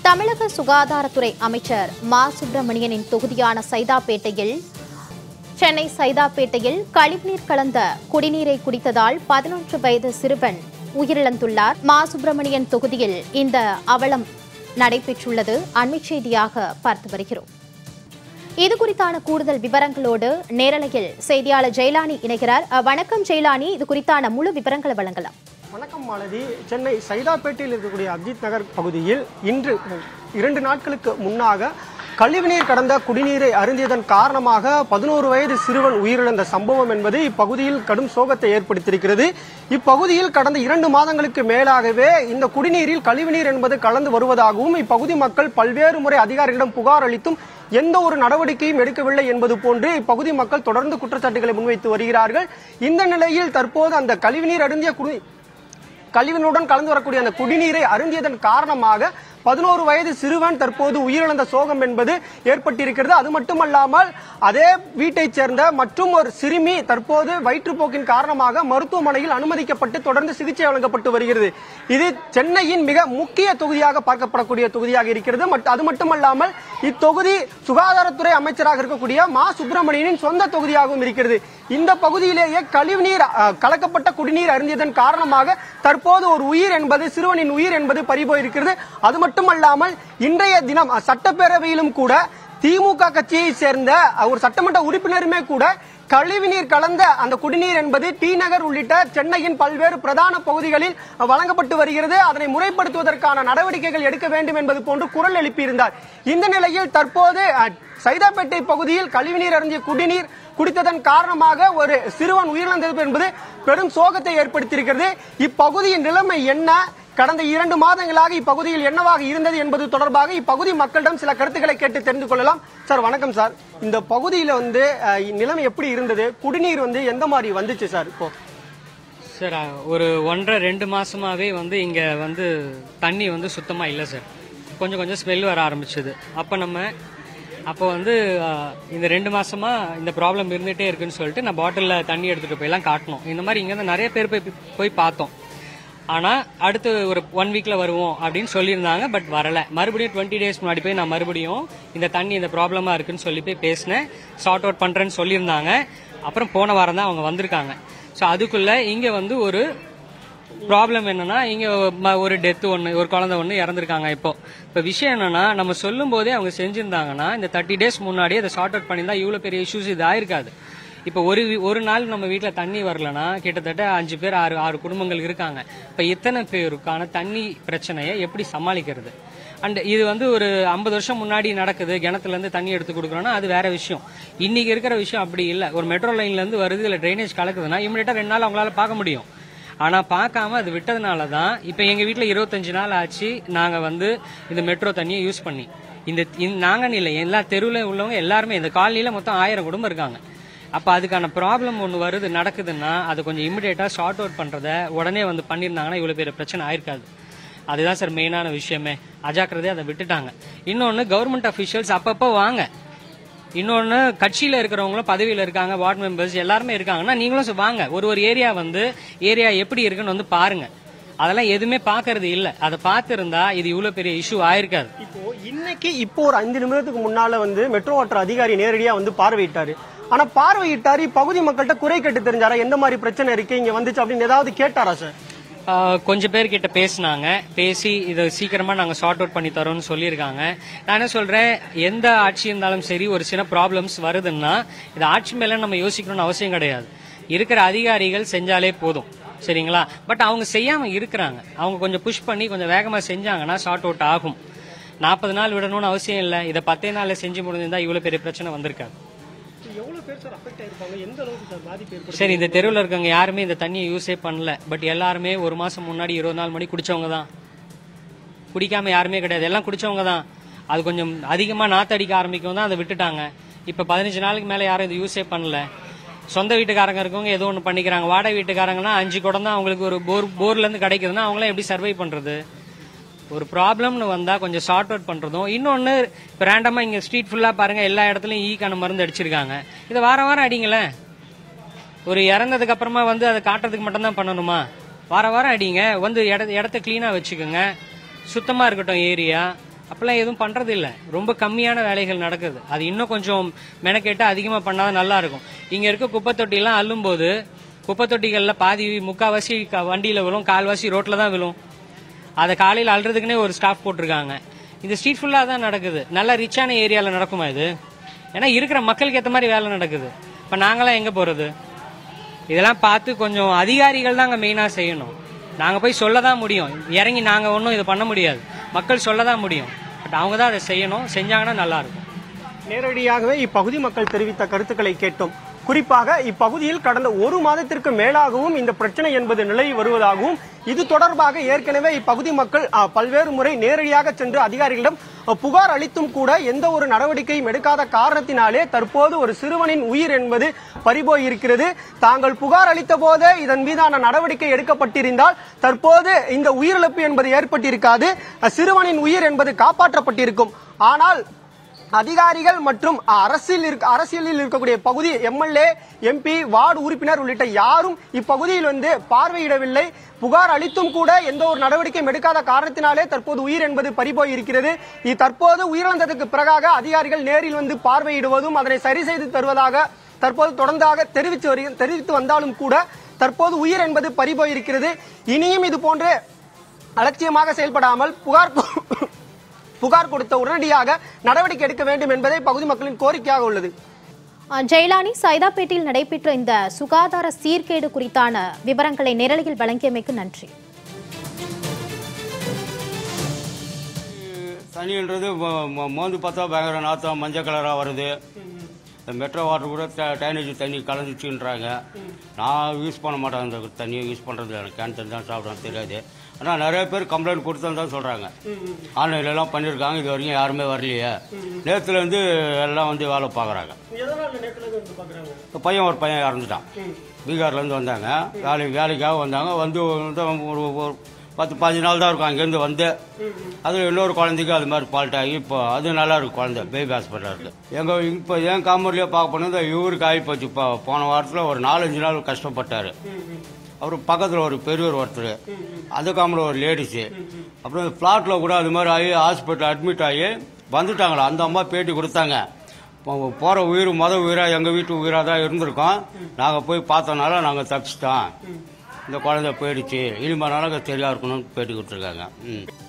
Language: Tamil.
தமிழக சுகாதாரத்துறை அமைச்சர் மா சுப்பிரமணியனின் தொகுதியான சைதாப்பேட்டையில் சென்னை சைதாப்பேட்டையில் கழிவுநீர் கலந்த குடிநீரை குடித்ததால் பதினொன்று வயது சிறுவன் உயிரிழந்துள்ளார் மா சுப்பிரமணியன் தொகுதியில் இந்த அவலம் நடைபெற்றுள்ளது அண்மைச் செய்தியாக பார்த்து வருகிறோம் இது குறித்தான கூடுதல் விவரங்களோடு நேரலையில் செய்தியாளர் ஜெயலானி இணைகிறார் அஹ், வணக்கம் ஜெயலானி இது குறித்தான முழு விவரங்களை வழங்கலாம் வணக்கம் மாலதி சென்னை சைதாப்பேட்டையில் இருக்கக்கூடிய அப்ஜித் நகர் பகுதியில் இன்று இரண்டு நாட்களுக்கு முன்னாக கழிவுநீர் கடந்த குடிநீரை அருந்தியதன் காரணமாக பதினோரு வயது சிறுவன் உயிரிழந்த சம்பவம் என்பது இப்பகுதியில் கடும் சோகத்தை ஏற்படுத்தியிருக்கிறது இப்பகுதியில் கடந்த இரண்டு மாதங்களுக்கு மேலாகவே இந்த குடிநீரில் கழிவுநீர் என்பது கலந்து வருவதாகவும் இப்பகுதி மக்கள் பல்வேறு முறை அதிகாரிகளிடம் புகார் அளித்தும் எந்த ஒரு நடவடிக்கையும் எடுக்கவில்லை என்பது போன்று இப்பகுதி மக்கள் தொடர்ந்து குற்றச்சாட்டுகளை முன்வைத்து வருகிறார்கள் இந்த நிலையில் தற்போது அந்த கழிவுநீர் அருந்திய குடி கழிவினுடன் கலந்து வரக்கூடிய அந்த குடிநீரை அருந்தியதன் காரணமாக பதினோரு வயது சிறுவன் தற்போது உயிரிழந்த சோகம் என்பது ஏற்பட்டிருக்கிறது அது மட்டுமல்லாமல் அதே வீட்டைச் சேர்ந்த மற்றும் ஒரு சிறுமி தற்போது வயிற்றுப்போக்கின் காரணமாக மருத்துவமனையில் அனுமதிக்கப்பட்டு தொடர்ந்து சிகிச்சை வழங்கப்பட்டு வருகிறது இது சென்னையின் மிக முக்கிய தொகுதியாக பார்க்கப்படக்கூடிய தொகுதியாக இருக்கிறது மட்- அது மட்டுமல்லாமல் இத்தொகுதி சுகாதாரத்துறை அமைச்சராக இருக்கக்கூடிய மா சுப்பிரமணியனின் சொந்த தொகுதியாகவும் இருக்கிறது இந்த பகுதியிலேயே கழிவுநீர் அஹ், கலக்கப்பட்ட குடிநீர் அருந்தியதன் காரணமாக தற்போது ஒரு உயிர் என்பது சிறுவனின் உயிர் என்பது பறிபோயிருக்கிறது அது மட்டுமல்லாமல் இன்றைய தினம் அஹ், சட்டப்பேரவையிலும் கூட திமுக கட்சியை சேர்ந்த அஹ், ஒரு சட்டமன்ற உறுப்பினருமே கூட கழிவுநீர் கலந்த அந்த குடிநீர் என்பது டி நகர் உள்ளிட்ட சென்னையின் பல்வேறு பிரதான பகுதிகளில் அஹ், வழங்கப்பட்டு வருகிறது அதனை முறைப்படுத்துவதற்கான நடவடிக்கைகள் எடுக்க வேண்டும் என்பது போன்று குரல் எழுப்பியிருந்தார் இந்த நிலையில் தற்போது அஹ், சைதாப்பேட்டை பகுதியில் கழிவுநீர் அருந்திய குடிநீர் குடித்ததன் காரணமாக ஒரு சிறுவன் உயிரிழந்தது என்பது பெரும் சோகத்தை ஏற்படுத்தியிருக்கிறது இப்பகுதியின் நிலைமை என்ன கடந்த இரண்டு மாதங்களாக இப்பகுதியில் என்னவாக இருந்தது என்பது தொடர்பாக இப்பகுதி மக்களிடம் சில கருத்துக்களை கேட்டு தெரிந்து கொள்ளலாம் சார் வணக்கம் சார் இந்த பகுதியில வந்து அஹ், நிலைமை எப்படி இருந்தது குடிநீர் வந்து எந்த மாதிரி வந்துச்சு சார் இப்போ சார் அ, ஒரு ஒன்றரை ரெண்டு மாசமாவே வந்து இங்க வந்து தண்ணி வந்து சுத்தமா இல்லை சார் கொஞ்சம் கொஞ்சம் ஸ்மெல் வர ஆரம்பிச்சது அப்போ நம்ம அப்போ வந்து அ, இந்த ரெண்டு மாசமா இந்த ப்ராப்ளம் இருந்துகிட்டே இருக்குன்னு சொல்லிட்டு நான் பாட்டிலில் தண்ணி எடுத்துட்டு போயெல்லாம் காட்டணும் இந்த மாதிரி இங்கேருந்து நிறைய பேர் போய் போய் பார்த்தோம் ஆனால் அடுத்து ஒரு ஒன் வீக்கில் வருவோம் அப்படின்னு சொல்லியிருந்தாங்க பட் வரல மறுபடியும் டுவெண்ட்டி டேஸ் முன்னாடி போய் நான் மறுபடியும் இந்த தண்ணி இந்த ப்ராப்ளமாக இருக்குன்னு சொல்லி போய் பேசினேன் சார்ட் அவுட் பண்ணுறேன்னு சொல்லியிருந்தாங்க அப்புறம் போன வாரம் தான் அவங்க வந்திருக்காங்க ஸோ அதுக்குள்ளே இங்கே வந்து ஒரு ப்ராப்ளம் என்னன்னா இங்க ம- ஒரு டெத் ஒன்று ஒரு குழந்தை ஒன்று இறந்துருக்காங்க இப்போ இப்போ விஷயம் என்னன்னா நம்ம சொல்லும் போதே அவங்க செஞ்சிருந்தாங்கன்னா இந்த தேர்ட்டி டேஸ் முன்னாடி அதை சார்ட் அவுட் பண்ணியிருந்தா இவ்வளோ பெரிய இஷ்யூஸ் இது ஆயிருக்காது இப்போ ஒரு வி- ஒரு நாள் நம்ம வீட்டில் தண்ணி வரலனா கிட்டத்தட்ட அஞ்சு பேர் ஆறு ஆறு குடும்பங்கள் இருக்காங்க இப்போ இத்தனை பேருக்கான தண்ணி பிரச்சனையை எப்படி சமாளிக்கிறது அண்ட் இது வந்து ஒரு ஐம்பது வருஷம் முன்னாடி நடக்குது கிணத்துல இருந்து தண்ணி எடுத்து கொடுக்குறோம்னா அது வேற விஷயம் இன்னைக்கு இருக்கிற விஷயம் அப்படி இல்லை ஒரு மெட்ரோ லைன்ல இருந்து வருது இல்லை ட்ரைனேஜ் கலக்குதுன்னா இமீடியட்டா ரெண்டு நாள் அவங்களால பார்க்க முடியும் ஆனா பார்க்காம அது விட்டதுனால தான் இப்போ எங்க வீட்டில் இருபத்தஞ்சு நாள் ஆச்சு நாங்க வந்து இந்த மெட்ரோ தண்ணியை யூஸ் பண்ணி இந்த இந்த- நாங்கன்னு இல்லை எல்லா தெருவில் உள்ளவங்க எல்லாருமே இந்த காலனியில மொத்தம் ஆயிரம் குடும்பம் இருக்காங்க அப்போ அதுக்கான ப்ராப்ளம் ஒன்று வருது நடக்குதுன்னா அது கொஞ்சம் இமிடியேட்டாக ஷார்ட் அவுட் பண்ணுறத உடனே வந்து பண்ணியிருந்தாங்கன்னா இவ்வளோ பெரிய பிரச்சனை ஆயிருக்காது அதுதான் சார் மெயினான விஷயமே அஜாக்கிரதையாக அதை விட்டுட்டாங்க இன்னொன்று கவர்மெண்ட் அஃபிஷியல்ஸ் அப்பப்போ வாங்க இன்னொன்று கட்சியில் இருக்கிறவங்களும் பதவியில் இருக்காங்க வார்டு மெம்பர்ஸ் எல்லாருமே இருக்காங்கன்னா நீங்களும் சு- வாங்க ஒரு ஒரு ஏரியா வந்து ஏரியா எப்படி இருக்குன்னு வந்து பாருங்க அதெல்லாம் எதுவுமே பார்க்கறது இல்லை அதை பார்த்துருந்தா இது இவ்வளோ பெரிய இஷ்யூ ஆயிருக்காது இப்போ இன்னைக்கு இப்போ ஒரு ஐந்து நிமிடத்துக்கு முன்னால வந்து மெட்ரோ வாட்டர் அதிகாரி நேரடியா வந்து பார்வையிட்டாரு ஆனா பார்வையிட்டாரு இப்பகுதி மக்கள்கிட்ட குறை கேட்டு தெரிஞ்சாரா எந்த மாதிரி பிரச்சனை இருக்கு இங்க வந்துச்சு அப்படின்னு ஏதாவது கேட்டாரா சார் ஆஹ் கொஞ்சம் பேர்கிட்ட பேசினாங்க பேசி இதை சீக்கிரமா நாங்க சார்ட் அவுட் பண்ணி தரோம்னு சொல்லியிருக்காங்க நான் என்ன சொல்றேன் எந்த ஆட்சி இருந்தாலும் சரி ஒரு சின்ன ப்ராப்ளம்ஸ் வருதுன்னா இது ஆட்சி மேல நம்ம யோசிக்கணும்னு அவசியம் கிடையாது இருக்கிற அதிகாரிகள் செஞ்சாலே போதும் சரிங்களா பட் அவங்க செய்யாம இருக்கிறாங்க அவங்க கொஞ்சம் புஷ் பண்ணி கொஞ்சம் வேகமா செஞ்சாங்கன்னா சார்ட் அவுட் ஆகும் நாற்பது நாள் விடணும்னு அவசியம் இல்லை இதை பத்தே நாள்ல செஞ்சு முடிஞ்சிருந்தா இவ்வளவு பெரிய பிரச்சனை வந்திருக்காது எவ்வளவு பேர் சார் அஃபெக்ட் ஆயிருப்பாங்க எந்த அளவுக்கு சார் பாதிப்பு ஏற்படும் சரி இந்த தெருவில் இருக்கவங்க யாருமே இந்த தண்ணியை யூஸே பண்ணல பட் எல்லாருமே ஒரு மாசம் முன்னாடி இருபது நாள் மணி குடிச்சவங்க தான் குடிக்காம யாருமே கிடையாது எல்லாம் குடிச்சவங்க தான் அது கொஞ்சம் அதிகமா நாத்தடிக்க ஆரம்பிக்கும் தான் அதை விட்டுட்டாங்க இப்ப பதினஞ்சு நாளுக்கு மேல யாரும் இது யூஸே பண்ணல சொந்த வீட்டுக்காரங்க இருக்கவங்க ஏதோ ஒன்று பண்ணிக்கிறாங்க வாடகை வீட்டுக்காரங்கன்னா அஞ்சு குடம் தான் அவங்களுக்கு ஒரு போர் போர்ல இருந்து கிடைக்குதுன்னா அவங்களாம் எப்படி சர்வை பண்றது ஒரு ப்ராப்ளம்னு வந்தா கொஞ்சம் சார்ட் அவுட் பண்றதும் இன்னொன்னு இப்போ ரேண்டமா இங்க ஸ்ட்ரீட் ஃபுல்லா பாருங்க எல்லா இடத்துலயும் ஈக்கான மருந்து அடிச்சிருக்காங்க இதை வாரம் வாரம் அடிங்களேன் ஒரு இறந்ததுக்கு அப்புறமா வந்து அதை காட்டுறதுக்கு மட்டும்தான் பண்ணணுமா வார வாரம் அடிங்க வந்து இடத்த இடத்த க்ளீனாக வச்சுக்கோங்க சுத்தமாக இருக்கட்டும் ஏரியா அப்பெல்லாம் எதுவும் பண்றது இல்ல ரொம்ப கம்மியான வேலைகள் நடக்குது அது இன்னும் கொஞ்சம் மெனக்கெட்டு அதிகமா பண்ணாதான் நல்லா இருக்கும் இங்க இருக்க குப்பை தொட்டிலாம் அள்ளும்போது குப்பை தொட்டிகள்ல பாதி முக்காவாசி க- வண்டியில விழும் கால்வாசி ரோட்ல தான் விழும் அதை காலையில் அள்ளுறதுக்குனே ஒரு ஸ்டாஃப் போட்டிருக்காங்க இந்த ஸ்ட்ரீட் ஃபுல்லாக தான் நடக்குது நல்ல ரிச்சான ஏரியாவில் நடக்குமா இது ஏன்னா இருக்கிற மக்களுக்கு ஏற்ற மாதிரி வேலை நடக்குது இப்போ நாங்களாம் எங்கே போகிறது இதெல்லாம் பார்த்து கொஞ்சம் அதிகாரிகள் தான் அங்கே மெயினாக செய்யணும் நாங்கள் போய் சொல்ல தான் முடியும் இறங்கி நாங்கள் ஒன்றும் இதை பண்ண முடியாது மக்கள் சொல்ல தான் முடியும் பட் அவங்க தான் அதை செய்யணும் செஞ்சாங்கன்னா நல்லாயிருக்கும் நேரடியாகவே இப்பகுதி மக்கள் தெரிவித்த கருத்துக்களை கேட்டோம் குறிப்பாக இப்பகுதியில் கடந்த ஒரு மாதத்திற்கு மேலாகவும் இந்த பிரச்சனை என்பது நிலவி வருவதாகவும் இது தொடர்பாக ஏற்கனவே இப்பகுதி மக்கள் அ, பல்வேறு முறை நேரடியாக சென்று அதிகாரிகளிடம் அ, புகார் அளித்தும் கூட எந்த ஒரு நடவடிக்கையும் எடுக்காத காரணத்தினாலே தற்போது ஒரு சிறுவனின் உயிர் என்பது பறிபோய் இருக்கிறது தாங்கள் புகார் அளித்த போதே இதன் மீதான நடவடிக்கை எடுக்கப்பட்டிருந்தால் தற்போது இந்த உயிரிழப்பு என்பது ஏற்பட்டிருக்காது அ, சிறுவனின் உயிர் என்பது காப்பாற்றப்பட்டிருக்கும் ஆனால் அதிகாரிகள் மற்றும் அரசியல் இருக்க அரசியலில் இருக்கக்கூடிய பகுதி எம்எல்ஏ எம்பி வார்டு உறுப்பினர் உள்ளிட்ட யாரும் இப்பகுதியில் வந்து பார்வையிடவில்லை புகார் அளித்தும் கூட எந்த ஒரு நடவடிக்கையும் எடுக்காத காரணத்தினாலே தற்போது உயிர் என்பது பறிபோய் இருக்கிறது இது தற்போது உயிரிழந்ததற்கு பிறகாக அதிகாரிகள் நேரில் வந்து பார்வையிடுவதும் அதனை சரி செய்து தருவதாக தற்போது தொடர்ந்தாக தெரிவித்து வருக தெரிவித்து வந்தாலும் கூட தற்போது உயிர் என்பது பறிபோய் இருக்கிறது இனியும் இது போன்று அலட்சியமாக செயல்படாமல் புகார் கொ- புகார் கொடுத்த உடனடியாக நடவடிக்கை எடுக்க வேண்டும் என்பதே பகுதி மக்களின் கோரிக்கையாக உள்ளது அஹ், ஜெயலானி சைதாப்பேட்டையில் நடைபெற்ற இந்த சுகாதார சீர்கேடு குறித்தான விவரங்களை நேரலையில் வழங்கியமைக்கு நன்றி தண்ணின்றது மோ- மோ- மோந்து பார்த்தா பயங்கர நாத்தம் மஞ்சள் கலராக வருது இந்த மெட்ரோ வாட்டர் கூட ட- டைனேஜ் தண்ணி கலந்துச்சுன்றாங்க நான் யூஸ் பண்ண மாட்டேன் அந்த தண்ணியை யூஸ் பண்ணுறது எனக்கு கேன் தண்ணி தான் சாப்பிடுவேன் தெரியாது ஆனால் நிறைய பேர் கம்ப்ளைண்ட் கொடுத்தேன்னு தான் சொல்கிறாங்க ஆன்லைன்லலாம் பண்ணியிருக்காங்க இது வரைக்கும் யாருமே வரலையே நேற்றுலேருந்து எல்லாம் வந்து வேலை பார்க்குறாங்க இப்போ பையன் ஒரு பையன் இறந்துட்டான் பீகார்லேருந்து வந்தாங்க வேலைக்கு வேலைக்காக வந்தாங்க வந்து வந்து ஒரு ஒரு பத்து பதினஞ்சு நாள் தான் இருக்கும் அங்கேருந்து வந்து அதில் இன்னொரு குழந்தைக்கு அது மாதிரி ஃபால்ட் ஆகி இப்போ அது நல்லா இருக்கு குழந்தை பேபி ஹாஸ்பிட்டல் இருக்குது எங்கள் இப்போ என் காமூர்லேயே பார்க்க போனது இவருக்கு ஆகிப்போச்சு இப்போ போன வாரத்தில் ஒரு நாலஞ்சு நாள் கஷ்டப்பட்டார் அவர் பக்கத்தில் ஒரு பெரியவர் ஒருத்தர் அது காமில் ஒரு லேடிஸு அப்புறம் ஃப்ளாட்டில் கூட அது மாதிரி ஆகி ஹாஸ்பிட்டல் அட்மிட் ஆகி வந்துட்டாங்களா அந்த அம்மா பேட்டி கொடுத்தாங்க போகிற உயிர் மொத உயிராக எங்கள் வீட்டு உயிராக தான் இருந்திருக்கோம் நாங்கள் போய் பார்த்தனால நாங்கள் தப்பிச்சிட்டோம் இந்த குழந்தை போயிடுச்சு இனிமே நாளாக சரியாக இருக்கணும்னு பேட்டி கொடுத்துருக்காங்க ம்